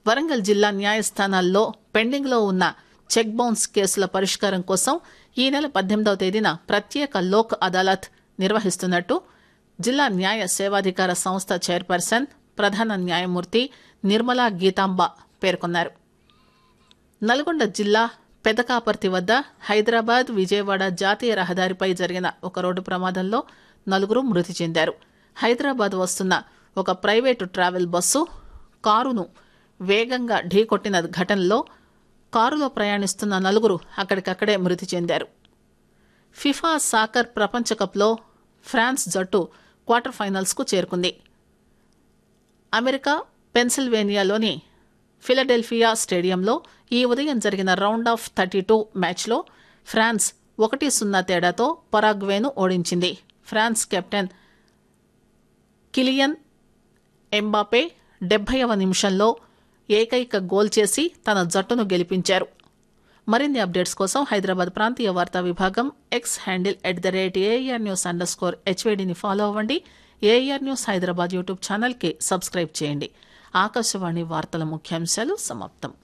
వరంగల్ జిల్లా న్యాయస్థానాల్లో పెండింగ్లో ఉన్న చెక్ బౌన్స్ కేసుల పరిష్కారం కోసం ఈ నెల పద్దెనిమిదవ తేదీన ప్రత్యేక లోక్ అదాలత్ నిర్వహిస్తున్నట్టు జిల్లా న్యాయ సేవాధికార సంస్థ చైర్పర్సన్ ప్రధాన న్యాయమూర్తి నిర్మలా గీతాంబ పేర్కొన్నారు నల్గొండ జిల్లా పెదకాపర్తి వద్ద హైదరాబాద్ విజయవాడ జాతీయ రహదారిపై జరిగిన ఒక రోడ్డు ప్రమాదంలో నలుగురు మృతి చెందారు హైదరాబాద్ వస్తున్న ఒక ప్రైవేటు ట్రావెల్ బస్సు కారును వేగంగా ఢీకొట్టిన ఘటనలో కారులో ప్రయాణిస్తున్న నలుగురు అక్కడికక్కడే మృతి చెందారు ఫిఫా సాకర్ ప్రపంచ కప్లో ఫ్రాన్స్ జట్టు క్వార్టర్ ఫైనల్స్కు చేరుకుంది అమెరికా పెన్సిల్వేనియాలోని ఫిలడెల్ఫియా స్టేడియంలో ఈ ఉదయం జరిగిన రౌండ్ ఆఫ్ థర్టీ టూ మ్యాచ్లో ఫ్రాన్స్ ఒకటి సున్నా తేడాతో పరాగ్వేను ఓడించింది ఫ్రాన్స్ కెప్టెన్ కిలియన్ ఎంబాపే డెబ్బైవ నిమిషంలో ఏకైక గోల్ చేసి తన జట్టును గెలిపించారు మరిన్ని అప్డేట్స్ కోసం హైదరాబాద్ ప్రాంతీయ వార్తా విభాగం X handle at the rate AR news underscore హెచ్వేడిని ఫాలో అవ్వండి ఏఆర్ న్యూస్ హైదరాబాద్ యూట్యూబ్ ఛానల్కి సబ్స్క్రైబ్ చేయండి ఆకాశవాణి వార్తల ముఖ్యాంశాలు సమాప్తం